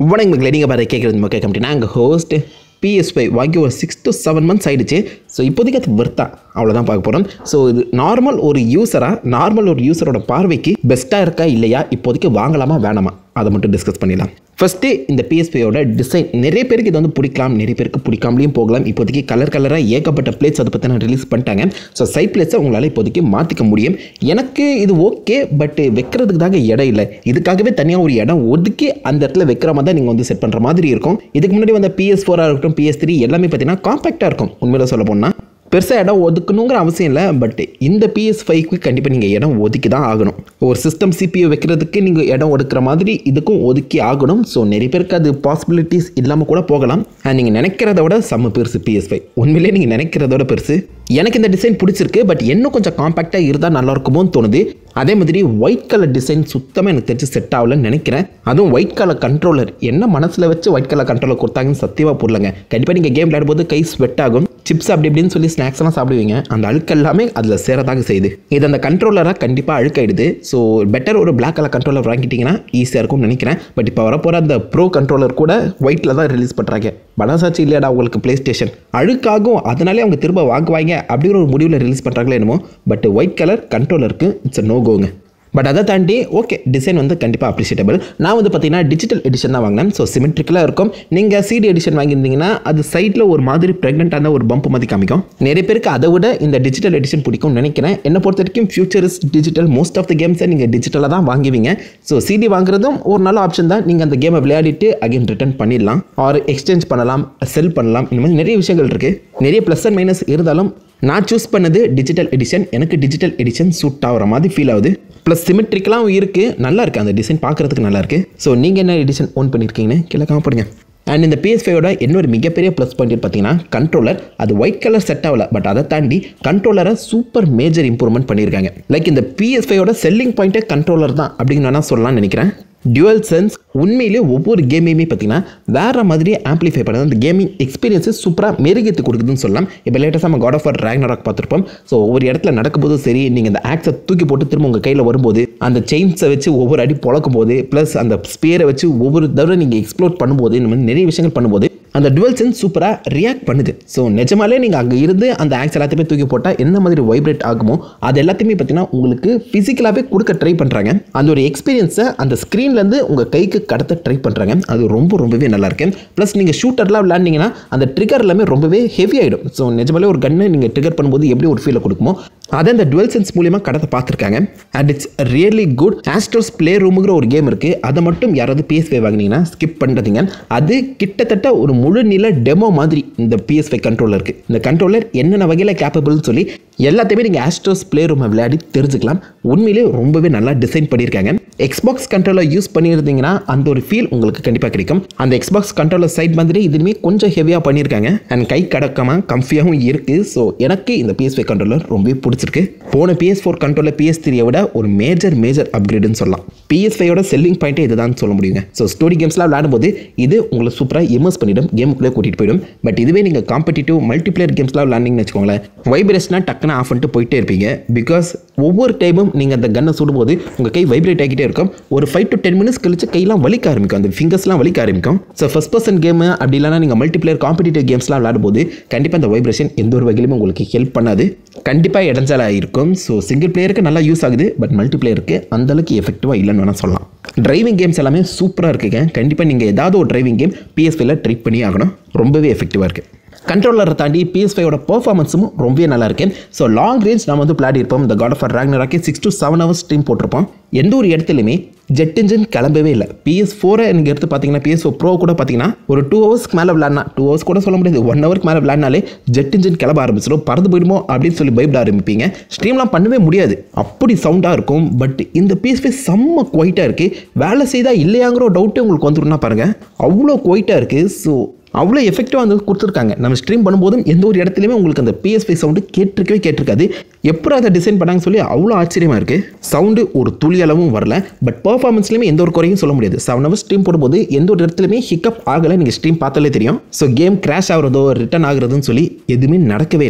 வணக்கம் மக்களே நீங்கள் பார்த்து கேட்குறது மக்கள் கம்பெனி நாங்கள் ஹோஸ்ட் பிஎஸ்பை வாங்கி ஒரு சிக்ஸ் to செவன் மந்த்ஸ் ஆயிடுச்சு ஸோ இப்போதைக்கு அது வர்த்தா அவ்வளோதான் பார்க்க போகிறோம் ஸோ இது நார்மல் ஒரு யூஸராக நார்மல் ஒரு யூஸரோட பார்வைக்கு பெஸ்ட்டாக இருக்கா இல்லையா இப்போதைக்கு வாங்கலாமா வேணாமா அதை மட்டும் டிஸ்கஸ் பண்ணிடலாம் ஃபஸ்ட்டு இந்த பிஎஸ்பியோட டிசைன் நிறைய பேருக்கு இது வந்து பிடிக்கலாம் நிறைய பேருக்கு பிடிக்காமலையும் போகலாம் இப்போதைக்கு கலர் கலராக ஏகப்பட்ட பிளேட்ஸ் அதை பற்றி நான் ரிலீஸ் பண்ணிட்டாங்க ஸோ சைட் பிளேட்ஸை உங்களால் இப்போதைக்கு மாற்றிக்க முடியும் எனக்கு இது ஓகே பட் வைக்கிறதுக்கு தாங்க இடம் இல்லை இதுக்காகவே தனியாக ஒரு இடம் ஒதுக்கி அந்த இடத்துல வைக்கிற மாதிரி தான் நீங்கள் வந்து செட் பண்ணுற மாதிரி இருக்கும் இதுக்கு முன்னாடி வந்த பிஎஸ் ஃபோராக இருக்கட்டும் பிஎஸ் த்ரீ எல்லாமே பார்த்தீங்கன்னா காம்பேக்டாக இருக்கும் உண்மையில சொல்ல போனால் பெருசாக இடம் ஒதுக்கணுங்கிற அவசியம் இல்லை பட் இந்த பிஎஸ் ஃபைவ்க்கு கண்டிப்பாக நீங்கள் இடம் ஒதுக்கி தான் ஆகணும் ஒரு சிஸ்டம் சிபியூ வைக்கிறதுக்கு நீங்கள் இடம் ஒதுக்குற மாதிரி இதுக்கும் ஒதுக்கி ஆகணும் ஸோ நிறைய பேருக்கு அது பாசிபிலிட்டிஸ் இல்லாமல் கூட போகலாம் அண்ட் நீங்கள் நினைக்கிறத விட செம்ம பெருசு பிஎஸ் ஃபைவ் உண்மையிலே நீங்கள் நினைக்கிறத விட பெருசு எனக்கு இந்த டிசைன் பிடிச்சிருக்கு பட் இன்னும் கொஞ்சம் காம்பேக்டாக இருந்தால் நல்லா இருக்குமோன்னு தோணுது அதே மாதிரி ஒயிட் கலர் டிசைன் சுத்தமாக எனக்கு தெரிஞ்சு செட் ஆகலன்னு நினைக்கிறேன் அதுவும் ஒயிட் கலர் கண்ட்ரோலர் என்ன மனசில் வச்சு ஒயிட் கலர் கண்ட்ரோலர் கொடுத்தாங்கன்னு சத்தியமாக புரியலங்க கண்டிப்பாக நீங்கள் கேம் விளையாடும்போது கை ஸ்வெட் ஆகும் சிப்ஸ் அப்படி இப்படின்னு சொல்லி ஸ்நாக்ஸ் எல்லாம் சாப்பிடுவீங்க அந்த அழுக்கு எல்லாமே அதில் சேரதாக செய்யுது இது அந்த கண்ட்ரோலராக கண்டிப்பாக அழுக்காயிடுது ஸோ பெட்டர் ஒரு பிளாக் கலர் கண்ட்ரோலர் வாங்கிட்டீங்கன்னா ஈஸியாக இருக்கும்னு நினைக்கிறேன் பட் இப்போ வரப்போகிற அந்த ப்ரோ கண்ட்ரோலர் கூட ஒயிட்டில் தான் ரிலீஸ் பண்ணுறாங்க மனசாட்சி இல்லையாடா உங்களுக்கு ப்ளே ஸ்டேஷன் அழுக்காகும் அதனாலே அவங்க திரும்ப வாங்குவாங்க அப்படிங்கிற ஒரு முடிவில் ரிலீஸ் பண்ணுறாங்களே என்னமோ பட் ஒயிட் கலர் கண்ட்ரோலருக்கு இட்ஸ் நோ கோங்க பட் அதை தாண்டி ஓகே டிசைன் வந்து கண்டிப்பாக அப்ரிஷியேட்டபிள் நான் வந்து பார்த்தீங்கன்னா டிஜிட்டல் எடிஷன் தான் வாங்கினேன் ஸோ சிமெட்ரிக்கலாக இருக்கும் நீங்கள் சிடி எடிஷன் வாங்கியிருந்தீங்கன்னா அது சைடில் ஒரு மாதிரி ப்ரெக்னெண்ட்டான ஒரு பம்ப் மாதிரி காமிக்கும் நிறைய பேருக்கு அதை விட இந்த டிஜிட்டல் எடிஷன் பிடிக்கும்னு நினைக்கிறேன் என்னை பொறுத்த வரைக்கும் future's digital most of the கேம்ஸை நீங்கள் டிஜிட்டலாக தான் வாங்குவீங்க ஸோ சிடி வாங்குறதும் ஒரு நல்ல ஆப்ஷன் தான் நீங்கள் அந்த கேமை விளையாடிட்டு அகைன் ரிட்டர்ன் பண்ணிடலாம் ஆர் எக்ஸ்சேஞ்ச் பண்ணலாம் செல் பண்ணலாம் இந்த மாதிரி நிறைய விஷயங்கள் இருக்குது நிறைய ப்ளஸ் அண்ட் மைனஸ் இருந்தாலும் நான் சூஸ் பண்ணது டிஜிட்டல் எடிஷன் எனக்கு டிஜிட்டல் எடிஷன் சூட் ஆகிற மாதிரி ஃபீல் ஆகுது ப்ளஸ் சிமெட்ரிக்கெலாம் இருக்குது நல்லா இருக்குது அந்த டிசைன் பார்க்குறதுக்கு நல்லா இருக்குது ஸோ நீங்கள் என்ன எடிஷன் ஓன் பண்ணியிருக்கீங்கன்னு கீழே காமப்படுங்க அண்ட் இந்த PS5 ஃபைவோட இன்னொரு மிகப்பெரிய ப்ளஸ் பாயிண்ட் பார்த்தீங்கன்னா கண்ட்ரோலர் அது ஒயிட் கலர் செட் ஆகல பட் அதை தாண்டி கண்ட்ரோலரை சூப்பர் மேஜர் இம்ப்ரூவ்மெண்ட் பண்ணியிருக்காங்க லைக் இந்த PS5 ஃபைவோட செல்லிங் பாயிண்ட்டே கண்ட்ரோலர் தான் அப்படின்னு வேணால் சொல்லலாம்னு நினைக்கிறேன் டியூவல் சென்ஸ் உண்மையிலே ஒவ்வொரு கேமையுமே பார்த்தீங்கன்னா வேறு மாதிரி ஆம்ப்ளிஃபை பண்ணுது அந்த கேமிங் எக்ஸ்பீரியன்ஸை சூப்பராக மெருகேற்றி கொடுக்குதுன்னு சொல்லலாம் இப்போ லேட்டஸ்ட்டாக நம்ம காட் ஆஃப் ஆர் ரேக்னராக் பார்த்துருப்போம் ஸோ ஒவ்வொரு இடத்துல நடக்கும்போதும் சரி நீங்கள் அந்த ஆக்ஸை தூக்கி போட்டு திரும்ப உங்கள் கையில் வரும்போது அந்த செயின்ஸை வச்சு ஒவ்வொரு அடி பொழக்கும் போது ப்ளஸ் அந்த ஸ்பியரை வச்சு ஒவ்வொரு தடவை நீங்கள் எக்ஸ்ப்ளோர் பண்ணும்போது இந்த மாதிரி நிறைய விஷயங்கள் பண்ணும்போது அந்த டுவல் சென்ஸ் சூப்பராக ரியாக்ட் பண்ணுது ஸோ நிஜமாலே நீங்கள் அங்கே இருந்து அந்த ஆக்ஸ் எல்லாத்தையுமே தூக்கி போட்டால் என்ன மாதிரி வைப்ரேட் ஆகுமோ அது எல்லாத்தையுமே பார்த்தீங்கன்னா உங்களுக்கு ஃபிசிக்கலாகவே கொடுக்க ட்ரை பண்ணுறாங்க அந்த ஒரு எக்ஸ்பீரியன்ஸை அந்த ஸ்க்ரீன்லேருந்து உங்கள் கைக்கு கடத்த ட்ரை பண்ணுறாங்க அது ரொம்ப ரொம்பவே நல்லா இருக்கு ப்ளஸ் நீங்கள் ஷூட்டர்லாம் விளாண்டிங்கன்னா அந்த ட்ரிகர் எல்லாமே ரொம்பவே ஹெவி ஆகிடும் ஸோ நிஜமாலே ஒரு கன்னை நீங்கள் ட்ரிகர் பண்ணும்போது எப்படி ஒரு ஃபீலை கொடுக்குமோ அதை அந்த டுவல் சென்ஸ் மூலியமாக கடத்த பார்த்துருக்காங்க and it's really good Astro's play ரூமுங்கிற ஒரு கேம் இருக்குது அதை மட்டும் யாராவது பிஎஸ்பை வாங்கினீங்கன்னா ஸ்கிப் பண்ணுறதுங்க அது கிட்டத்தட்ட ஒரு முழு நில டெமோ மாதிரி இந்த பிஎஸ்பை கண்ட்ரோலர் இருக்குது இந்த கண்ட்ரோலர் என்னென்ன வகையில் கேப்பபிள்னு சொல்லி எல்லாத்தையுமே நீங்கள் ஆஸ்ட்ரோஸ் பிளே ரூமை விளையாடி தெரிஞ்சுக்கலாம் உண்மையிலே ரொம்பவே நல்லா டிசைன் பண்ணியிருக்காங்க எக்ஸ்பாக்ஸ் கண்ட்ரோலர் யூஸ் பண்ணியிருந்தீங்கன்னா அந்த ஒரு ஃபீல் உங்களுக்கு கண்டிப்பாக கிடைக்கும் அந்த எக்ஸ்பாக்ஸ் கண்ட்ரோலர் சைட் மாதிரி இதுவுமே கொஞ்சம் ஹெவியாக பண்ணியிருக்காங்க அண்ட் கை கடக்கமாக கம்ஃபியாகவும் இருக்குது ஸோ எனக்கு இந்த பிஎஸ்பை கண்ட்ரோலர் ரொம்பவே பிடிச்சிருக்கு போன பிஎஸ் ஃபோர் கண்ட்ரோலர் பிஎஸ் த்ரீயை விட ஒரு மேஜர் மேஜர் அப்கிரேடுன்னு சொல்லலாம் பிஎஸ் ஃபைவோட செல்லிங் பாயிண்ட்டே இதுதான் சொல்ல முடியுங்க ஸோ ஸ்டோரி கேம்ஸ்லாம் விளையாடும்போது இது உங்களை சூப்பராக இமர்ஸ் பண்ணிடும் கேமுக்குள்ளே கூட்டிகிட்டு போயிடும் பட் இதுவே நீங்கள் காம்படிட்டிவ் மல்டிப்ளேயர் கேம்ஸ்லாம் விளாண்டிங்கன்னு வச்சுக்கோங்களேன் வைப்ரேஷனாக டக்குன்னு ஆஃப் பண்ணிட்டு போயிட்டே இருப்பீங்க பிகாஸ் ஒவ்வொரு டைமும் நீங்கள் அந்த கன்னை சுடும்போது உங்கள் கை வைப்ரேட் ஆகிட்டே இருக்கும் ஒரு ஃபைவ் டு டென் மினிட்ஸ் கழிச்சு கையெல்லாம் வலிக்க ஆரம்பிக்கும் அந்த ஃபிங்கர்ஸ்லாம் வலிக்க ஆரம்பிக்கும் ஸோ ஃபஸ்ட் பர்சன் கேமு அப்படி இல்லைனா நீங்கள் மல்டிப்ளேயர் காம்படிட்டிவ் கேம்ஸ்லாம் விளையாடும்போது கண்டிப்பாக அந்த வைப்ரேஷன் எந்த ஒரு வகையிலுமே உங்களுக்கு ஹெல்ப் பண்ணாது கண்டிப்பாக இடைஞ்சலாக இருக்கும் ஸோ சிங்கிள் பிளேயருக்கு நல்லா யூஸ் ஆகுது பட் மல்டி பிளேயருக்கு அந்தளவுக்கு எஃபெக்டிவாக இல்லைன்னு வேணால் சொல்லலாம் டிரைவிங் கேம்ஸ் எல்லாமே சூப்பராக இருக்குங்க கண்டிப்பாக நீங்கள் ஏதாவது ஒரு டிரைவிங் கேம் பிஎஸ்பியில் ட்ரை பண்ணி ஆகணும் ரொம்பவே எஃபெக்டிவாக இருக்குது கண்ட்ரோலரை தாண்டி பிஎஸ் ஃபைவோட பர்ஃபார்மன்ஸும் ரொம்பவே நல்லா இருக்கு ஸோ லாங் ரேஞ்ச் நம்ம வந்து பிளாடி இருப்போம் இந்த காட் ஆஃப் ராக்னராக்கே six to seven hours stream போட்டிருப்போம் எந்த ஒரு இடத்துலையுமே ஜெட் இன்ஜின் கிளம்பவே இல்லை பிஎஸ் ஃபோரை நீங்கள் எடுத்து பார்த்தீங்கன்னா பிஎஸ் ஃபோர் ப்ரோ கூட பார்த்தீங்கன்னா ஒரு டூ ஹவர்ஸ்க்கு மேலே விளாட்னா டூ ஹவர்ஸ் கூட சொல்ல முடியாது ஒன் ஹவருக்கு மேலே விளாட்னாலே ஜெட் இன்ஜின் கிளம்ப ஆரம்பிச்சிடும் பறந்து போயிடுமோ அப்படின்னு சொல்லி பயப்பட ஆரம்பிப்பீங்க ஸ்ட்ரீம்லாம் பண்ணவே முடியாது அப்படி சவுண்டாக இருக்கும் பட் இந்த பிஎஸ் ஃபைவ் செம்ம குவைட்டாக இருக்குது வேலை செய்தால் இல்லையாங்கிற ஒரு டவுட்டே உங்களுக்கு வந்துருன்னா பாருங்கள் அவ்வளோ குவைட்டாக இருக்குது ஸோ அவ்வளோ எஃபெக்டிவாக வந்து கொடுத்துருக்காங்க நம்ம ஸ்ட்ரீம் பண்ணும்போதும் எந்த ஒரு இடத்துலையுமே உங்களுக்கு அந்த பிஎஸ்பி சவுண்டு கேட்டிருக்கவே கேட்டிருக்காது எப்படி அதை டிசைன் பண்ணாங்கன்னு சொல்லி அவ்வளோ ஆச்சரியமாக இருக்குது சவுண்டு ஒரு துளி அளவும் வரல பட் பர்ஃபார்மன்ஸ்லையுமே எந்த ஒரு குறையும் சொல்ல முடியாது செவன் ஹவர்ஸ் ஸ்ட்ரீம் போடும்போது எந்த ஒரு இடத்துலையுமே ஹிக்கப் ஆகலை நீங்கள் ஸ்ட்ரீம் பார்த்தாலே தெரியும் ஸோ கேம் கிராஷ் ஆகுறதோ ரிட்டர்ன் ஆகுறதுன்னு சொல்லி எதுவுமே நடக்கவே இல்லை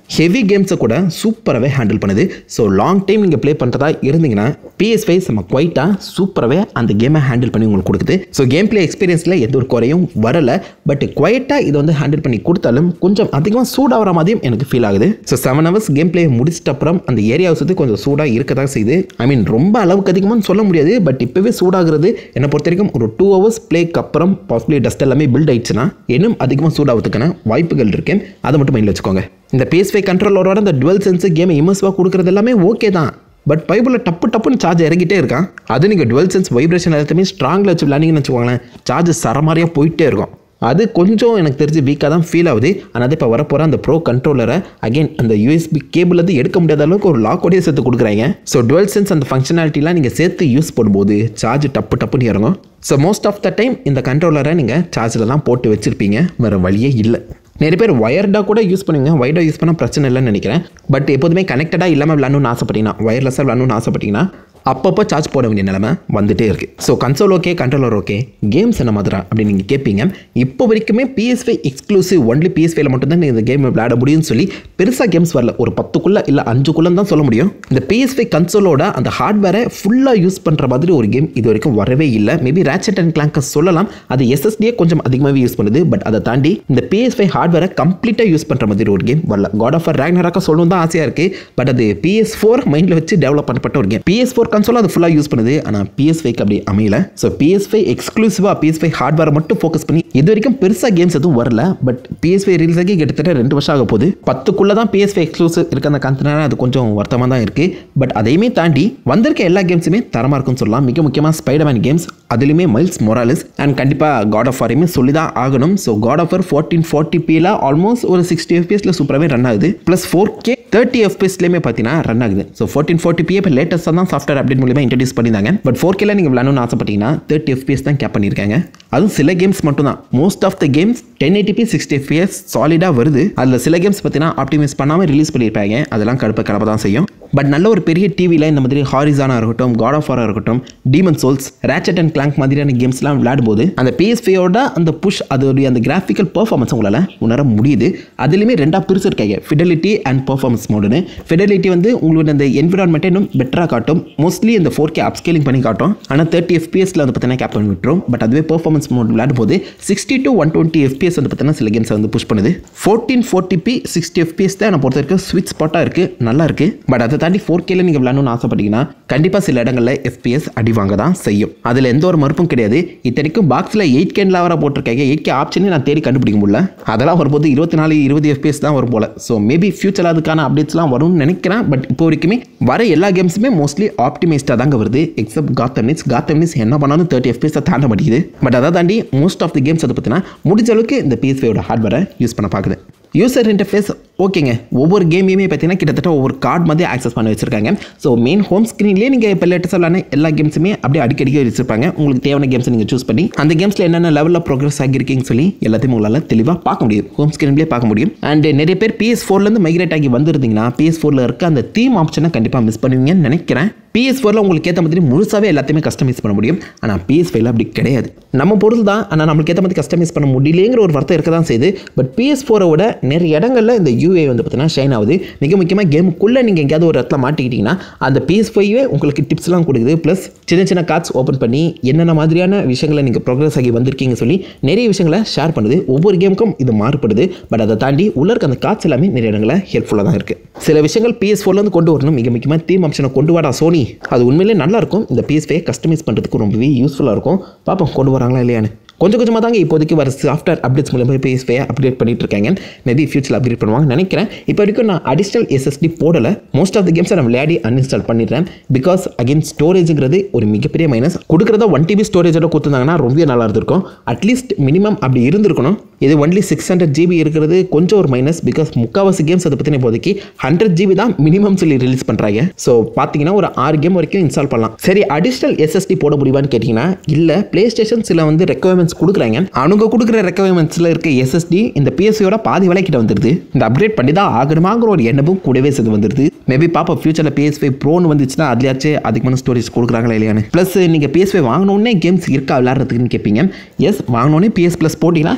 ஹெவி கேம்ஸை கூட சூப்பராகவே ஹேண்டில் பண்ணுது ஸோ லாங் டைம் நீங்கள் ப்ளே பண்ணுறதா இருந்தீங்கன்னா பிஎஸ் ஃபைவ் நம்ம குவைட்டாக சூப்பராகவே அந்த கேமை ஹேண்டில் பண்ணி உங்களுக்கு கொடுக்குது ஸோ கேம் ப்ளே எக்ஸ்பீரியன்ஸில் எந்த ஒரு குறையும் வரலை பட் குவைட்டாக இதை வந்து ஹேண்டில் பண்ணி கொடுத்தாலும் கொஞ்சம் அதிகமாக சூடாகிற மாதிரியும் எனக்கு ஃபீல் ஆகுது so seven hours game play முடிச்சிட்ட அப்புறம் அந்த ஏரியாவை சுற்றி கொஞ்சம் சூடாக இருக்க தான் செய்யுது ஐ மீன் ரொம்ப அளவுக்கு அதிகமாக சொல்ல முடியாது பட் இப்போவே சூடாகிறது என்னை பொறுத்த வரைக்கும் ஒரு டூ ஹவர்ஸ் ப்ளேக்கு அப்புறம் பாசிபிளி டஸ்ட் எல்லாமே பில்ட் ஆயிடுச்சுன்னா இன்னும் அதிகமாக சூடாகிறதுக்கான வாய்ப்புகள் இருக்கு அதை மட்டும் மைண்டில் வச்சுக்கோங்க இந்த PS5 கண்ட்ரோலரோட அந்த டுவெல் சென்ஸ் கேமை இமர்சிவாக கொடுக்குறது எல்லாமே ஓகே தான் பட் பைபிளில் டப்பு டப்புன்னு சார்ஜ் இறங்கிட்டே இருக்கான் அது நீங்கள் டுவெல் சென்ஸ் வைப்ரேஷன் எல்லாத்தையுமே ஸ்ட்ராங்கில் வச்சு விளாண்டிங்கன்னு வச்சுக்கோங்களேன் சார்ஜ் சரமாரியாக போயிட்டே இருக்கும் அது கொஞ்சம் எனக்கு தெரிஞ்சு வீக்காக தான் ஃபீல் ஆகுது ஆனால் இப்போ வரப்போகிற அந்த ப்ரோ கண்ட்ரோலரை அகைன் அந்த யூஎஸ்பி கேபிள் வந்து எடுக்க முடியாத அளவுக்கு ஒரு லாக்கோடய சேர்த்து கொடுக்குறாங்க ஸோ டுவெல் சென்ஸ் அந்த ஃபங்க்ஷனாலிட்டிலாம் நீங்கள் சேர்த்து யூஸ் பண்ணும்போது சார்ஜ் டப்பு டப்புன்னு இறங்கும் so most of the time இந்த கண்ட்ரோலரை நீங்கள் சார்ஜில் தான் போட்டு வச்சுருப்பீங்க வேறு வழியே இல்லை நிறைய பேர் ஒயர்டாக கூட யூஸ் பண்ணுவீங்க ஒயர்டாக யூஸ் பண்ணால் பிரச்சனை இல்லைன்னு நினைக்கிறேன் பட் எப்போதுமே கனெக்டடாக இல்லாமல் விளாடணும்னு ஆசைப்பட்டீங்கன்னா ஒயர்லெஸ்ஸாக விளாடணும்னு ஆசைப்பட்டீங்கன்னா அப்பப்போ சார்ஜ் போட வேண்டிய நிலைமை வந்துட்டே இருக்குது so console okay controller okay games என்ன மாதிரா அப்படின்னு நீங்கள் கேட்பீங்க இப்போ வரைக்குமே PS5 எக்ஸ்க்ளூசிவ் ஒன்லி PS5ல மட்டும்தான் நீங்கள் இந்த கேம் விளையாட முடியும்னு சொல்லி பெருசாக கேம்ஸ் வரல ஒரு பத்துக்குள்ளே இல்லை அஞ்சுக்குள்ளே தான் சொல்ல முடியும் இந்த PS5 கன்சோலோட அந்த ஹார்ட்வேரை ஃபுல்லாக யூஸ் பண்ணுற மாதிரி ஒரு கேம் இது வரைக்கும் வரவே இல்லை மேபி ரேச்சட் அண்ட் கிளாங்க சொல்லலாம் அது எஸ்எஸ்டியே கொஞ்சம் அதிகமாகவே யூஸ் பண்ணுது பட் அதை தாண்டி இந்த PS5 ஹார்ட்வேரை கம்ப்ளீட்டாக யூஸ் பண்ணுற மாதிரி ஒரு கேம் வரல காட் ஆஃப் ரேக்னராக்க சொல்லணும் தான் ஆசையாக இருக்குது பட் அது PS4 ஃபோர் மைண்டில் வச்சு டெவலப் பண்ணப்பட்ட ஒரு கேம் PS4 ஃபோர் கன்சோல் அது ஃபுல்லாக யூஸ் பண்ணுது ஆனால் PS5 ஃபைவ்க்கு அப்படி அமையல ஸோ PS5 ஃபைவ் எக்ஸ்க்ளூசிவாக PS5 ஃபைவ் ஹார்ட்வேரை மட்டும் ஃபோக்கஸ் பண்ணி இது வரைக்கும் பெருசாக கேம்ஸ் எதுவும் வரல பட் PS5 ஃபைவ் ரிலீஸ் ஆகி கிட்டத்தட்ட ரெண்டு வருஷம் ஆக போகுது பத்துக்குள்ளே தான் PS5 ஃபைவ் எக்ஸ்க்ளூசிவ் இருக்க அந்த காரணத்தினால அது கொஞ்சம் வருத்தமாக தான் இருக்குது பட் அதையுமே தாண்டி வந்திருக்க எல்லா கேம்ஸுமே தரமாக இருக்கும்னு சொல்லலாம் மிக முக்கியமாக ஸ்பைடர்மேன் கேம்ஸ் அதுலேயுமே மைல்ஸ் மொராலிஸ் அண்ட் கண்டிப்பாக காட் ஆஃப் வாரையுமே சொல்லி தான் ஆகணும் so God of War fourteen forty பியில் ஆல்மோஸ்ட் ஒரு சிக்ஸ்டி எஃபிஎஸ்ல சூப்பராகவே ரன் ஆகுது ப்ளஸ் ஃபோர் கே தேர்ட்டி எஃபிஎஸ்லேயுமே பார்த்தீங்கன்னா ரன் ஆகுது ஸோ ஃபோர்டீன் ஃபார்ட்டி பி இப்போ லேட்டஸ்ட்டாக தான் சாஃப்ட்வேர் அப்டேட் மூலியமாக இன்ட்ரடியூஸ் பண்ணியிருந்தாங்க பட் ஃபோர் கேல நீங்கள் விளாடணும்னு ஆசைப்பட்டீங்கன்னா தேர்ட்டி எஃபிஎஸ் தான் கேப் பண்ணியிருக்காங்க அதுவும் சில கேம்ஸ் மட்டும் தான் most of the games ten eighty p sixty FPS சாலிடாக வருது அதில் சில கேம்ஸ் பார்த்தீங்கன்னா ஆப்டிமைஸ் பண்ணாமல் ரிலீஸ் பண்ணியிருப்பாங்க அதெல்லாம் கடுப்ப கலப்பை தான் செய்யும் பட் நல்ல ஒரு பெரிய டிவியில் இந்த மாதிரி ஹாரிசானாக இருக்கட்டும் காட் ஆஃப் வாராக இருக்கட்டும் Demon's Souls Ratchet and Clank மாதிரியான கேம்ஸ்லாம் விளையாடும்போது அந்த PS5 அந்த புஷ் அதோடைய அந்த கிராஃபிக்கல் பர்ஃபார்மன்ஸ் உங்களால் உணர முடியுது அதுலேயுமே ரெண்டாக பிரிச்சு இருக்காங்க ஃபிடலிட்டி அண்ட் பர்ஃபார்மன்ஸ் மோடுன்னு ஃபிடலிட்டி வந்து உங்களுக்கு அந்த என்விரான்மெண்ட்டை இன்னும் பெட்டராக காட்டும் மோஸ்ட்லி இந்த ஃபோர் கே அப்ஸ்கேலிங் பண்ணி காட்டும் ஆனால் தேர்ட்டி எஃபிஎஸ்ல வந்து பார்த்தீங்கன்னா கேப் பண்ணி விட்டுரும் பட் அதுவே பர்ஃபார்மன்ஸ் மோட் விளையாடும் போது sixty to one twenty FPS வந்து பார்த்தீங்கன்னா சில கேம்ஸை வந்து புஷ் பண்ணுது fourteen forty p sixty FPS தான் நான் பொறுத்த வரைக்கும் ஸ்வீட் ஸ்பாட்டாக இருக்குது நல்லா இருக்குது பட் அதை தாண்டி ஃபோர் கேல நீங்கள் விளையாடணும்னு ஆசைப்பட்டீங்கன்னா கண்டிப்பாக சில இடங்களில் எஃபிஎஸ் அடி வாங்க தான் செய்யும் அதில் எந்த ஒரு மறுப்பும் கிடையாது இத்தனைக்கும் பாக்ஸில் எயிட் கேன்ல வர போட்டிருக்காங்க எயிட் கே ஆப்ஷனே நான் தேடி கண்டுபிடிக்க முடியல அதெல்லாம் வரும்போது இருபத்தி நாலு இருபது எஃபிஎஸ் தான் வரும் போல ஸோ மேபி ஃபியூச்சரில் அதுக்கான அப்டேட்ஸ்லாம் வரும்னு நினைக்கிறேன் பட் இப்போ வரைக்குமே வர எல்லா கேம்ஸுமே மோஸ்ட்லி ஆப்டிமைஸ்டாக தாங்க வருது எக்ஸப்ட் காத்தமினிஸ் காத்தமினிஸ் என்ன பண்ணாலும் தேர்ட்டி எஃபிஎஸ் தாண்ட மாட்டேங்குது பட் அதை தாண்டி மோஸ்ட் ஆஃப் தி கேம்ஸ் அதை பார்த்தீங்கன்னா முடிஞ்ச அளவுக்கு இந்த PS5 ஹார்ட்வேரை யூஸ் பண்ண பார்க்குது யூசர் இன்டர்ஃபேஸ் ஓகேங்க ஒவ்வொரு கேமையுமே பார்த்தீங்கன்னா கிட்டத்தட்ட ஒவ்வொரு கார்டு மாதிரி ஆக்சஸ் பண்ணி வச்சிருக்காங்க ஸோ மெயின் ஹோம் ஸ்க்ரீன்லேயே நீங்கள் இப்போ லேட்டஸ்ட் விளாட எல்லா கேம்ஸுமே அப்படியே அடிக்கடிக்க வச்சிருப்பாங்க உங்களுக்கு தேவையான கேம்ஸை நீங்கள் சூஸ் பண்ணி அந்த கேம்ஸில் என்னென்ன லெவலில் ப்ரோக்ரஸ் ஆகியிருக்கீங்கன்னு சொல்லி எல்லாத்தையும் உங்களால் தெளிவாக பார்க்க முடியும் ஹோம் ஸ்க்ரீன்லேயே பார்க்க முடியும் அண்ட் நிறைய பேர் PS4 ஃபோர்லேருந்து மைக்ரேட் ஆகி வந்திருந்தீங்கன்னா PS4 ஃபோரில் இருக்க அந்த தீம் ஆப்ஷனை கண்டிப்பாக மிஸ் பண்ணுவீங்கன்னு நினைக்கிறேன் PS4 ஃபோரில் உங்களுக்கு ஏற்ற மாதிரி முழுசாவே எல்லாத்தையுமே கஸ்டமைஸ் பண்ண முடியும் ஆனால் PS5 ஃபைவ்ல அப்படி கிடையாது நம்ம பொருள் தான் ஆனால் நம்மளுக்கு ஏற்ற மாதிரி கஸ்டமைஸ் பண்ண முடியலங்கிற ஒரு வார்த்தை இருக்க தான் செய்யுது பட் PS4 ஃபோரோட நிறைய இடங்களில் இந்த யூஏ வந்து பார்த்தீங்கன்னா ஷைன் ஆகுது மிக முக்கியமாக கேமுக்குள்ளே நீங்கள் எங்கேயாவது ஒரு இடத்துல மாட்டிக்கிட்டீங்கன்னா அந்த PS5 ஃபைவே உங்களுக்கு டிப்ஸ்லாம் கொடுக்குது ப்ளஸ் சின்ன சின்ன கார்ட்ஸ் ஓப்பன் பண்ணி என்னென்ன மாதிரியான விஷயங்களை நீங்கள் ப்ரோக்ரஸ் ஆகி வந்திருக்கீங்க சொல்லி நிறைய விஷயங்களை ஷேர் பண்ணுது ஒவ்வொரு கேமுக்கும் இது மாறுபடுது பட் அதை தாண்டி உள்ள இருக்க அந்த கார்ட்ஸ் எல்லாமே நிறைய இடங்களில் ஹெல்ப்ஃபுல்லாக தான் இருக்குது சில விஷயங்கள் PS4 ஃபோர்லேருந்து கொண்டு வரணும் மிக முக்கியமாக தீம் ஆப்ஷனை கொண்டு வாடா சோனி அது உண்மையிலே நல்லா இருக்கும் இந்த PS5 கஸ்டமைஸ் பண்ணுறதுக்கு ரொம்பவே யூஸ்ஃபுல்லாக இருக்கும் பார்ப்போம் கொண்டு வராங்களா இல்லையான்னு கொஞ்சம் கொஞ்சமாக தாங்க இப்போதைக்கு வர சாஃப்ட்வேர் அப்டேட்ஸ் மூலமாக PS5 அப்டேட் பண்ணிட்டு இருக்காங்க மேபி ஃபியூச்சரில் அப்டேட் பண்ணுவாங்க நினைக்கிறேன் இப்போ வரைக்கும் நான் அடிஷனல் எஸ்எஸ்டி போடலை மோஸ்ட் ஆஃப் த கேம்ஸை நான் விளையாடி அன்இன்ஸ்டால் பண்ணிடுறேன் பிகாஸ் அகைன் ஸ்டோரேஜுங்கிறது ஒரு மிகப்பெரிய மைனஸ் கொடுக்குறத ஒன் டிபி ஸ்டோரேஜோட கொடுத்துருந்தாங்கன்னா ரொம்ப நல்லா இருந்திருக்கும் அட்லீஸ்ட் மினிமம் அப்படி இருந்திருக்கணும் இது ஒன்லி சிக்ஸ் ஹண்ட்ரட் ஜிபி இருக்கிறது கொஞ்சம் ஒரு மைனஸ் பிகாஸ் முக்கால்வாசி கேம்ஸ் அதை பற்றின இப்போதைக்கு ஹண்ட்ரட் ஜிபி தான் மினிமம் சொல்லி ரிலீஸ் பண்ணுறாங்க ஸோ பார்த்தீங்கன்னா ஒரு ஆறு கேம் வரைக்கும் இன்ஸ்டால் பண்ணலாம் சரி அடிஷனல் எஸ்எஸ்டி போட முடியுமான்னு கேட்டிங்கன்னா இல்லை ப்ளே ஸ்டேஷன் சில வந்து ரெக்குவயர்மெண்ட்ஸ் கொடுக்குறாங்க அவங்க கொடுக்குற ரெக்குவயர்மெண்ட்ஸில் இருக்க எஸ்எஸ்டி இந்த பிஎஸ்சியோட பாதி விலைக்கிட்ட வந்துருது இந்த அப்டேட் பண்ணி தான் ஆகணுமாங்கிற ஒரு எண்ணமும் கூடவே சேர்ந்து வந்துருது மேபி பாப்பா ஃபியூச்சரில் பிஎஸ் ஃபைவ் ப்ரோன்னு வந்துச்சுன்னா அதுலயாச்சும் அதிகமான ஸ்டோரேஜ் கொடுக்குறாங்களா இல்லையான்னு ப்ளஸ் நீங்கள் பிஎஸ் ஃபைவ் வாங்கினோடனே கேம்ஸ் இருக்கா விளாட்றதுக்குன்னு கேட்பீங்க எஸ் வாங்கினோடனே பிஎஸ் ப்ளஸ் போட்டிங்கன்னா கேம்ஸ் இருக்க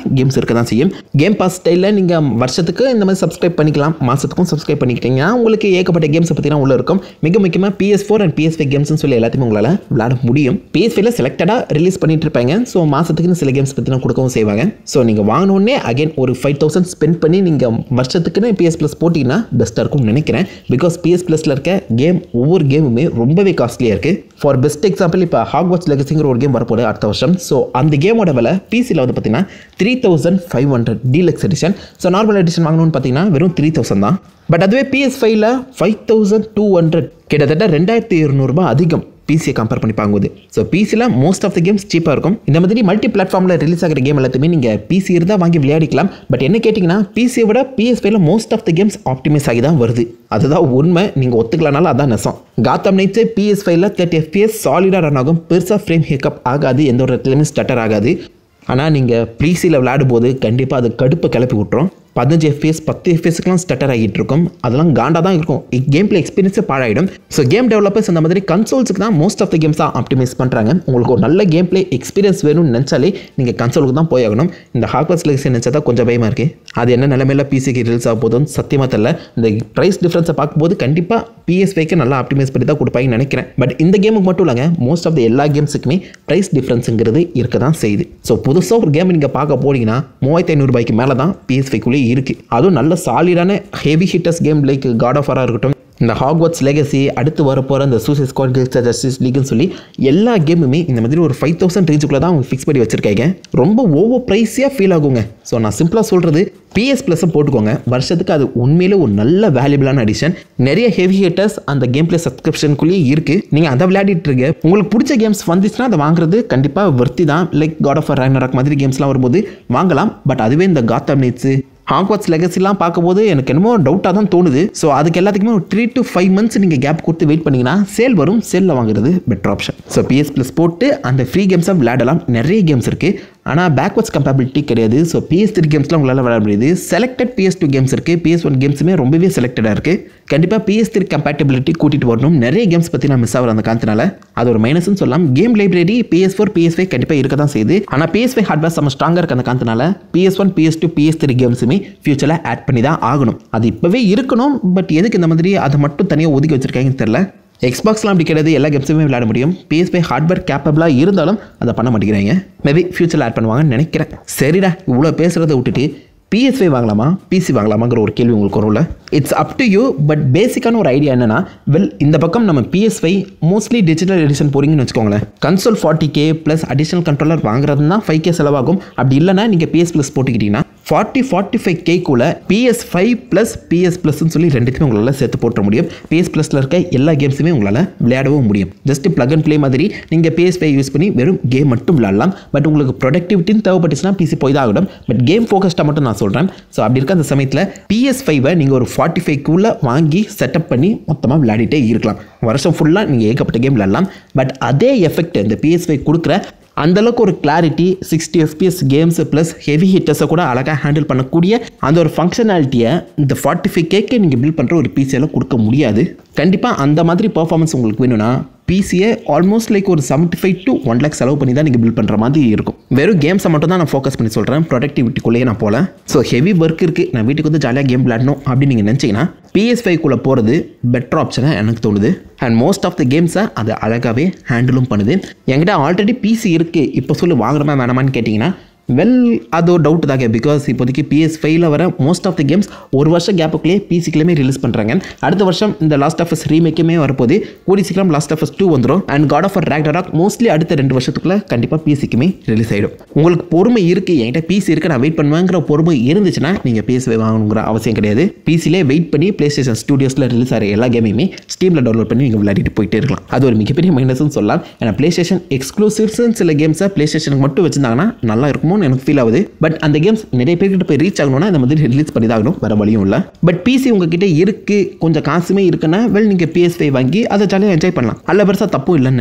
இருக்க தான் செய்யும் கேம் பாஸ் ஸ்டைலில் நீங்கள் வருஷத்துக்கு இந்த மாதிரி சப்ஸ்கிரைப் பண்ணிக்கலாம் மாதத்துக்கும் சப்ஸ்கிரைப் பண்ணிக்கிட்டீங்கன்னா உங்களுக்கு ஏகப்பட்ட கேம்ஸை பற்றினா உள்ள இருக்கும் மிக முக்கியமாக PS four and PS five கேம்ஸ்னு சொல்லி எல்லாத்தையுமே உங்களால் விளாட முடியும் பிஎஸ் ஃபைவ்ல செலக்டடாக ரிலீஸ் பண்ணிட்டு இருப்பாங்க ஸோ மாதத்துக்குன்னு சில கேம்ஸ் பற்றினா கொடுக்கவும் செய்வாங்க ஸோ நீங்கள் வாங்கினோடனே அகைன் ஒரு ஃபைவ் தௌசண்ட் ஸ்பெண்ட் பண்ணி நீங்கள் வருஷத்துக்குன்னு பிஎஸ் ப்ளஸ் போட்டிங்கன்னா பெஸ்ட்டாக இருக்கும்னு நினைக்கிறேன் பிகாஸ் பிஎஸ் ப்ளஸில் இருக்க கேம் ஒவ்வொரு கேமுமே ரொம்பவே காஸ்ட்லியாக இருக்குது ஃபார் பெஸ்ட் எக்ஸாம்பிள் இப்போ ஹாக்வாட்ஸ் லெகசிங்கிற ஒரு கேம் வரப்போகுது அடுத்த வருஷம் ஸோ அந்த கேமோட விலை பிசியில் வந்து பார்த்தீங்கன்னா three thousand five hundred deluxe edition so normal edition வாங்கணும்னு பார்த்தீங்கன்னா வெறும் த்ரீ தௌசண்ட் தான் பட் அதுவே பிஎஸ் ஃபைவ்ல ஃபைவ் தௌசண்ட் டூ ஹண்ட்ரட் கிட்டத்தட்ட ரெண்டாயிரத்தி இரநூறுபா அதிகம் பிசியை கம்பேர் பண்ணி பார்க்கும்போது ஸோ பிசியில் மோஸ்ட் ஆஃப் த கேம்ஸ் சீப்பாக இருக்கும் இந்த மாதிரி மல்டி பிளாட்ஃபார்மில் ரிலீஸ் ஆகிற கேம் எல்லாத்தையுமே நீங்கள் பிசி இருந்தால் வாங்கி விளையாடிக்கலாம் பட் என்ன கேட்டிங்கன்னா பிசியை விட பிஎஸ் ஃபைவ்ல most of the games optimise ஆகி தான் வருது அதுதான் உண்மை நீங்கள் ஒத்துக்கலனாலும் அதான் நெசம் காத்தம் நைட்ஸே பிஎஸ் ஃபைவ்ல தேர்ட்டி எஃபிஎஸ் சாலிடாக ரன் ஆகும் பெருசாக ஃப்ரேம் ஹிக்கப் ஆகாது எந்த ஒரு இடத்துலையுமே ஸ்டட்டர் ஆகாது ஆனால் நீங்கள் பிசியில் விளையாடும் போது கண்டிப்பாக அது கடுப்பை கிளப்பி விட்ரும் பதினஞ்சு எஃபிஎஸ் பத்து எஃபிஎஸ்க்குலாம் ஸ்டட்டர் ஆகிட்டு இருக்கும் அதெல்லாம் காண்டா தான் இருக்கும் கேம் பிளே எக்ஸ்பீரியன்ஸே பாழாயிடும் ஸோ கேம் டெவலப்பர்ஸ் அந்த மாதிரி கன்சோல்ஸுக்கு தான் மோஸ்ட் ஆஃப் த கேம்ஸாக ஆப்டிமைஸ் பண்ணுறாங்க உங்களுக்கு ஒரு நல்ல கேம் பிளே எக்ஸ்பீரியன்ஸ் வேணும்னு நினச்சாலே நீங்கள் கன்சோலுக்கு தான் போய் ஆகணும் இந்த ஹாக்வர்ஸ் லெக்ஸி நினச்சா தான் கொஞ்சம் பயமாக இருக்குது அது என்ன நிலமையில பிசிக்கு ரிலீஸ் ஆக போதும் சத்தியமாக தெரியல இந்த ப்ரைஸ் டிஃப்ரென்ஸை பார்க்கும்போது கண்டிப்பாக பிஎஸ்வைக்கு நல்லா ஆப்டிமைஸ் பண்ணி தான் கொடுப்பாங்கன்னு நினைக்கிறேன் பட் இந்த கேமுக்கு மட்டும் இல்லைங்க மோஸ்ட் ஆஃப் த எல்லா கேம்ஸுக்குமே ப்ரைஸ் டிஃப்ரென்ஸுங்கிறது இருக்க தான் செய்யுது ஸோ புதுசாக ஒரு கேம் நீங்கள் பார்க்க போனீங்கன்னா மூவாயிரத்தி ஐநூறுபாய்க்கு மேலே தான் பிஎஸ்வைக்குள்ளே இருக்குது அதுவும் நல்ல சாலிடான heavy hitters game like God of ஆராக இருக்கட்டும் இந்த ஹாக்வர்ட்ஸ் லெகசி அடுத்து வரப்போகிற இந்த சூசைட் ஸ்குவாட் கிங்ஸ்டர் ஜஸ்டிஸ் லீக்னு சொல்லி எல்லா கேமுமே இந்த மாதிரி ஒரு ஃபைவ் தௌசண்ட் ரேஞ்சுக்குள்ளே தான் அவங்க ஃபிக்ஸ் பண்ணி வச்சிருக்காங்க ரொம்ப ஓவர் ப்ரைஸியாக ஃபீல் ஆகுங்க ஸோ நான் சிம்பிளாக சொல்கிறது பிஎஸ் ப்ளஸை போட்டுக்கோங்க வருஷத்துக்கு அது உண்மையிலே ஒரு நல்ல வேல்யூபிளான அடிஷன் நிறைய ஹெவி ஹிட்டர்ஸ் அந்த கேம் பிளே சப்ஸ்கிரிப்ஷனுக்குள்ளேயே இருக்குது நீங்கள் அதை விளையாடிட்டு இருக்க உங்களுக்கு பிடிச்ச கேம்ஸ் வந்துச்சுன்னா அதை வாங்குறது கண்டிப்பாக வர்த்தி தான் லைக் காட் ஆஃப் ரேக்னராக் மாதிரி கேம்ஸ்லாம் வரும்போது வாங்கலாம் பட் அதுவே இந்த காத்தம் நைட்ஸு ஹாங்வாட்ஸ் லெகசிலாம் பார்க்கும்போது எனக்கு என்னமோ டவுட்டாக தான் தோணுது ஸோ அதுக்கு எல்லாத்துக்குமே ஒரு த்ரீ டு ஃபைவ் மந்த்ஸ் நீங்கள் கேப் கொடுத்து வெயிட் பண்ணிங்கன்னா சேல் வரும் சேலில் வாங்குறது better option so PS plus போட்டு அந்த ஃப்ரீ கேம்ஸாக விளையாடலாம் நிறைய கேம்ஸ் இருக்குது ஆனால் பேக்வர்ட்ஸ் கம்பேபிலிட்டி கிடையாது ஸோ பிஎஸ் த்ரீ கேம்ஸ்லாம் உங்களால் விளையாட முடியுது செலக்டட் பிஎஸ் டூ கேம்ஸ் இருக்குது பிஎஸ் ஒன் கேம்ஸுமே ரொம்பவே செலக்டடாக இருக்குது கண்டிப்பாக பிஎஸ் த்ரீ கம்பேட்டபிலிட்டி கூட்டிகிட்டு வரணும் நிறைய கேம்ஸ் பற்றி நான் மிஸ் ஆகிற அந்த காரணத்தினால அது ஒரு மைனஸ்னு சொல்லலாம் game library PS four PS five கண்டிப்பாக இருக்க தான் செய்யுது ஆனால் பிஎஸ் ஃபைவ் ஹார்ட்வேர் செம்ம ஸ்ட்ராங்காக இருக்க அந்த காரணத்தினால PS one PS two PS three கேம்ஸுமே ஃபியூச்சரில் ஆட் பண்ணி தான் ஆகணும் அது இப்போவே இருக்கணும் பட் எதுக்கு இந்த மாதிரி அதை மட்டும் தனியாக ஒதுக்கி வச்சிருக்காங்கன்னு தெரில எக்ஸ்பாக்ஸ்லாம் அப்படி கிடையாது எல்லா கேம்ஸுமே விளையாட முடியும் பிஎஸ்பி ஹார்ட்வேர் கேப்பபிளாக இருந்தாலும் அதை பண்ண மாட்டேங்கிறாங்க மேபி ஃபியூச்சரில் ஆட் பண்ணுவாங்கன்னு நினைக்கிறேன் சரிடா இவ்வளோ பேசுகிறத விட்டுட்டு பிஎஸ்ஐ வாங்கலாமா பிசி வாங்கலாமாங்கிற ஒரு கேள்வி உங்களுக்கு வரும்ல it's up to you but பேசிக்கான ஒரு ஐடியா என்னன்னா வெல் இந்த பக்கம் நம்ம பிஎஸ்ஐ மோஸ்ட்லி டிஜிட்டல் எடிஷன் போறீங்கன்னு வச்சுக்கோங்களேன் console forty K plus additional controller வாங்குறது தான் ஃபைவ் கே செலவாகும் அப்படி இல்லைனா நீங்கள் பிஎஸ் ப்ளஸ் போட்டுக்கிட்டீங்கன்னா ஃபார்ட்டி ஃபார்ட்டி ஃபைவ் கேக்குள்ள பிஎஸ் ஃபைவ் ப்ளஸ் பிஎஸ் ப்ளஸ்ன்னு சொல்லி ரெண்டுத்தையுமே உங்களால் சேர்த்து போட்டுற முடியும் பிஎஸ் ப்ளஸில் இருக்க எல்லா கேம்ஸுமே உங்களால் விளையாடவும் முடியும் ஜஸ்ட் ப்ளக் அண்ட் ப்ளே மாதிரி நீங்கள் பிஎஸ் ஃபைவ் யூஸ் பண்ணி வெறும் கேம் மட்டும் விளையாடலாம் பட் உங்களுக்கு ப்ரொடக்டிவிட்டின்னு தேவைப்பட்டுச்சுன்னா பிசி போய் தான் ஆகணும் பட் கேம் ஃபோக்கஸ்டாக மட்டும் நான் சொல்கிறேன் ஸோ அப்படி இருக்க அந்த சமயத்தில் பிஎஸ் ஃபைவை நீங்கள் ஒரு ஃபார்ட்டி ஃபைவ்க்குள்ளே வாங்கி செட்டப் பண்ணி மொத்தமாக விளையாடிட்டே இருக்கலாம் வருஷம் ஃபுல்லாக நீங்கள் ஏகப்பட்ட கேம் விளையாடலாம் பட் அதே எஃபெக்ட் இந்த பிஎஸ் ஃபைவ் கொடுக்குற அந்தளவுக்கு ஒரு clarity sixty FPS games plus heavy ஹிட்டர்ஸை கூட அழகாக ஹேண்டில் பண்ணக்கூடிய அந்த ஒரு ஃபங்க்ஷனாலிட்டியை இந்த ஃபார்ட்டி ஃபைவ் கேக்கே நீங்கள் பில்ட் பண்ணுற ஒரு பிசியில் கொடுக்க முடியாது கண்டிப்பாக அந்த மாதிரி பர்ஃபார்மன்ஸ் உங்களுக்கு வேணும்னா பிசியை ஆல்மோஸ்ட் லைக் ஒரு seventy five to one lakh செலவு பண்ணி தான் நீங்கள் பில்ட் பண்ணுற மாதிரி இருக்கும் வெறும் கேம்ஸை மட்டும் தான் நான் ஃபோக்கஸ் பண்ணி சொல்கிறேன் ப்ரொடக்டிவிட்டிக்குள்ளேயே நான் போகல ஸோ ஹெவி ஒர்க் இருக்குது நான் வீட்டுக்கு வந்து ஜாலியாக கேம் விளையாடணும் அப்படின்னு நீங்கள் நினச்சிங்கன்னா பிஎஸ் ஃபைவ்க்குள்ளே போகிறது பெட்டர் ஆப்ஷனாக எனக்கு தோணுது அண்ட் மோஸ்ட் ஆஃப் த கேம்ஸை அது அழகாகவே ஹேண்டிலும் பண்ணுது என்கிட்ட ஆல்ரெடி பிசி இருக்குது இப்போ சொல்லி வாங்குறமா வேணாமான்னு கேட்டிங்கன்னா வெல் அது ஒரு டவுட் தாங்க பிகாஸ் இப்போதைக்கு பிஎஸ் ஃபைவ்ல வர மோஸ்ட் ஆஃப் த கேம்ஸ் ஒரு வருஷம் கேப்புக்குள்ளேயே பிசிக்குள்ளேயுமே ரிலீஸ் பண்ணுறாங்க அடுத்த வருஷம் இந்த லாஸ்ட் ஆஃப் அஸ் ரீமேக்குமே வரப்போது கூடி சீக்கிரம் லாஸ்ட் ஆஃப் அஸ் டூ வந்துடும் and God of Ragnarok mostly அடுத்த ரெண்டு வருஷத்துக்குள்ள கண்டிப்பாக பிசிக்குமே ரிலீஸ் ஆகிடும் உங்களுக்கு பொறுமை இருக்குது என்கிட்ட பிசி இருக்குது நான் வெயிட் பண்ணுவேங்கிற பொறுமை இருந்துச்சுன்னா நீங்கள் பிஎஸ்ஐ வாங்கணுங்கிற அவசியம் கிடையாது பிசிலே வெயிட் பண்ணி ப்ளே ஸ்டேஷன் ஸ்டூடியோஸில் ரிலீஸ் ஆகிற எல்லா கேமையுமே ஸ்டீமில் டவுன்லோட் பண்ணி நீங்கள் விளையாடிட்டு போயிட்டே இருக்கலாம் அது ஒரு மிகப்பெரிய மைனஸ்னு சொல்லலாம் ஏன்னா ப்ளே ஸ்டேஷன் எக்ஸ்க்ளூசிவ்ஸ்னு சில கேம்ஸை ப்ளே ஸ்டேஷனுக்கு மட்டும் வச்சிருந்தாங்கன்னா நல்லா இருக்குமோன்னு எனக்கு ஃபீல் ஆகுது பட் அந்த கேம்ஸ் நிறைய பேர்கிட்ட போய் ரீச் ஆகணும்னா இந்த மாதிரி ரிலீஸ் பண்ணி தான் ஆகணும் வேறு வழியும் இல்லை பட் பிசி உங்ககிட்ட இருக்குது கொஞ்சம் காசுமே இருக்குன்னா வெல் நீங்கள் பிஎஸ் ஃபைவ் வாங்கி அதை ஜாலியாக என்ஜாய் பண்ணலாம் அல்ல பெருசாக தப்பும் இல்லைன்னு நினைக்கிறேன்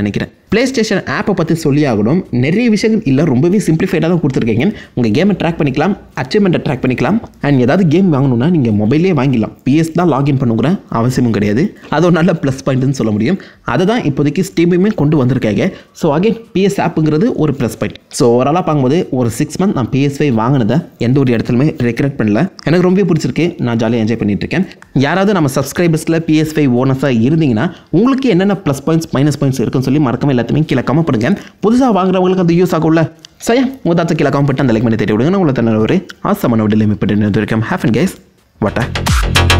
ப்ளே ஸ்டேஷன் ஆப்பை பற்றி சொல்லி ஆகணும் நிறைய விஷயங்கள் இல்லை ரொம்பவே சிம்பிளிஃபைடாக தான் கொடுத்துருக்கீங்க உங்கள் கேமை ட்ராக் பண்ணிக்கலாம் அச்சீவ்மெண்ட்டை ட்ராக் பண்ணிக்கலாம் அண்ட் ஏதாவது கேம் வாங்கணும்னா நீங்கள் மொபைலே வாங்கிடலாம் பிஎஸ் தான் லாகின் பண்ணுங்கிற அவசியமும் கிடையாது அது ஒரு நல்ல ப்ளஸ் பாயிண்ட்னு சொல்ல முடியும் அதை தான் இப்போதைக்கு ஸ்டீமையுமே கொண்டு வந்திருக்காங்க ஸோ அகைன் பிஎஸ் ஆப்புங்கிறது ஒரு ப்ளஸ் பாயிண்ட் ஸோ ஓவராலாக பார்க்கும்போது ஒரு சிக்ஸ் மந்த் நான் பிஎஸ்ஐ வாங்கினதை எந்த ஒரு இடத்துலையுமே ரெக்ரெட் பண்ணல எனக்கு ரொம்ப பிடிச்சிருக்கு நான் ஜாலியாக என்ஜாய் பண்ணிட்டு இருக்கேன் யாராவது நம்ம சப்ஸ்கிரைபர்ஸில் பிஎஸ் ஃபைவ் ஓனர்ஸாக இருந்தீங்கன்னா உங்களுக்கு என்னென்ன ப்ளஸ் பாயிண்ட்ஸ் மைனஸ் பாயிண்ட்ஸ் இருக்குன்னு சொல்லி மறக்காம எல்லாத்தையுமே கீழே கமெண்ட் பண்ணுங்க புதுசாக வாங்குறவங்களுக்கு அது யூஸ் ஆகும்ல சரியா உதாத்த கீழே கமெண்ட் பண்ணி அந்த லைக் பண்ணி தேடி விடுங்க நான் உங்களை தன்ன ஒரு ஆசமான விடலை இப்போ வரைக்கும் ஹேஃப் அண்ட் கேஸ் வட்டா